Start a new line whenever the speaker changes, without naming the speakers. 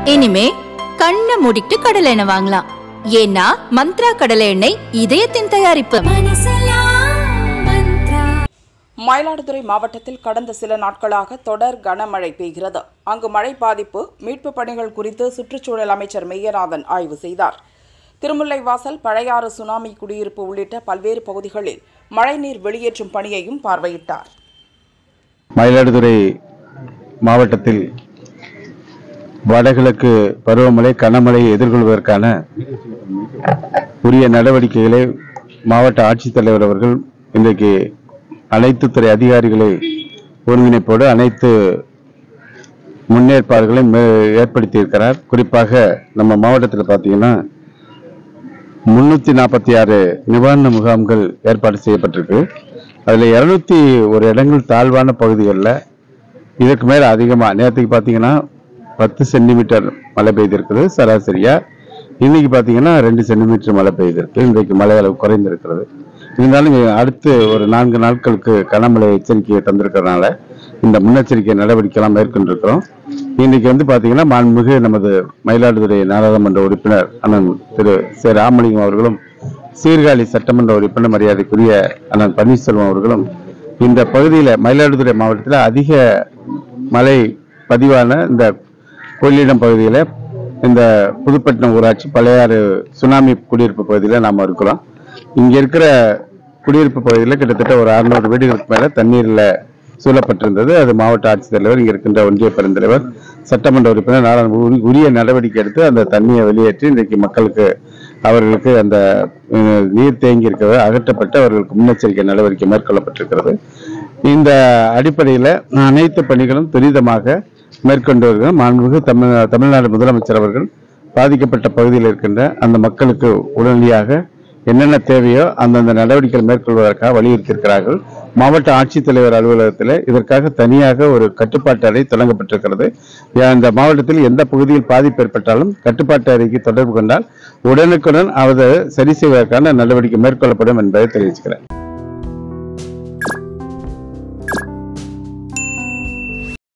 இனிமே கண்ணை மூடிட்டு கடலை எண்ணெய் வாங்கலாம் ஏன்னா மந்த்ரா கடலை எண்ணெய் இதயத்தின் தயாரிப்பு
மயிலாடுதுறை மாவட்டத்தில் கடந்த சில நாட்களாக தொடர் கனமழை பெய்கிறது அங்கு மழை பாதிப்பு மீட்பு பணிகள் குறித்து சுற்றுச்சூழல் அமைச்சர் மெய்யநாதன் ஆய்வு செய்தார் திருமுல்லைவாசல் பழையாறு சுனாமி குடியிருப்பு உள்ளிட்ட பல்வேறு பகுதிகளில் மழைநீர் வெளியேற்றும் பணியையும் பார்வையிட்டார்
மயிலாடுதுறை மாவட்டத்தில் வடகிழக்கு பருவமழை கனமழையை எதிர்கொள்வதற்கான உரிய நடவடிக்கைகளை மாவட்ட ஆட்சித்தலைவர் அவர்கள் இன்றைக்கு அனைத்து துறை அதிகாரிகளை ஒருங்கிணைப்போடு அனைத்து முன்னேற்பாடுகளையும் மே- ஏற்படுத்தியிருக்கிறார் குறிப்பாக நம்ம மாவட்டத்தில் பார்த்தீங்கன்னா முன்னூத்தி நாற்பத்தி ஆறு நிவாரண முகாம்கள் ஏற்பாடு செய்யப்பட்டிருக்கு அதுல இருநூத்தி ஒரு இடங்கள் தாழ்வான பகுதிகளில் இதற்கு மேல அதிகமா நேற்றுக்கு பார்த்தீங்கன்னா பத்து சென்டிமீட்டர் மழை பெய்திருக்குது சராசரியா இன்னைக்கு பார்த்தீங்கன்னா ரெண்டு சென்டிமீட்டர் மழை பெய்திருக்கு இன்றைக்கு மழை அளவு குறைந்திருக்கிறது இருந்தாலும் இங்க அடுத்து ஒரு நான்கு நாட்களுக்கு கனமழை எச்சரிக்கையை தந்திருக்கிறதுனால இந்த முன்னெச்சரிக்கை நடவடிக்கைலாம் மேற்கொண்டிருக்கிறோம் இன்னைக்கு வந்து பாத்தீங்கன்னா மாண்புமிகு நமது மயிலாடுதுறை நாடாளுமன்ற உறுப்பினர் அண்ணன் திரு சே ராமலிங்கம் அவர்களும் சீர்காழி சட்டமன்ற உறுப்பினர் மரியாதைக்குரிய அண்ணன் பன்னீர்செல்வம் அவர்களும் இந்த பகுதியில் மயிலாடுதுறை மாவட்டத்தில் அதிக மழை பதிவான இந்த கொள்ளிடம் பகுதியில் இந்த புதுப்பட்டினம் ஊராட்சி பழையாறு சுனாமி குடியிருப்பு பகுதியில் நாம் இருக்கிறோம் இங்க இருக்கிற குடியிருப்பு பகுதியில் கிட்டத்தட்ட ஒரு அறுநூறு வீடுகளுக்கு மேல தண்ணீர்ல சூழப்பட்டிருந்தது அது மாவட்ட ஆட்சித்தலைவர் இங்க இருக்கின்ற ஒன்றிய பெருந்தலைவர் சட்டமன்ற உறுப்பினர் நாடாளு உரி- உரிய நடவடிக்கை எடுத்து அந்த தண்ணியை வெளியேற்றி இன்றைக்கு மக்களுக்கு அவர்களுக்கு அந்த அஹ், நீர் தேங்கி இருக்கிறது அகற்றப்பட்டு அவர்களுக்கு முன்னெச்சரிக்கை நடவடிக்கை மேற்கொள்ளப்பட்டிருக்கிறது இந்த அடிப்படையில் அனைத்து பணிகளும் துரிதமாக மேற்கொண்டு வருகிறோம் மாண்புமிகு தமிழ் தமிழ்நாடு முதலமைச்சர் அவர்கள் பாதிக்கப்பட்ட பகுதியில் இருக்கின்ற அந்த மக்களுக்கு உடனடியாக என்னென்ன தேவையோ அந்தந்த நடவடிக்கைகள் மேற்கொள்வதற்காக வலியுறுத்தியிருக்கிறார்கள் மாவட்ட ஆட்சித்தலைவர் அலுவலகத்தில் இதற்காக தனியாக ஒரு கட்டுப்பாட்டு அறை தொடங்கப்பட்டிருக்கிறது இந்த மாவட்டத்தில் எந்த பகுதியில் பாதிப்பு ஏற்பட்டாலும் கட்டுப்பாட்டு அறைக்கு தொடர்பு கொண்டால் உடனுக்குடன் அதை சரி செய்வதற்கான நடவடிக்கை மேற்கொள்ளப்படும் என்பதை தெரிவிச்சுக்கிறேன்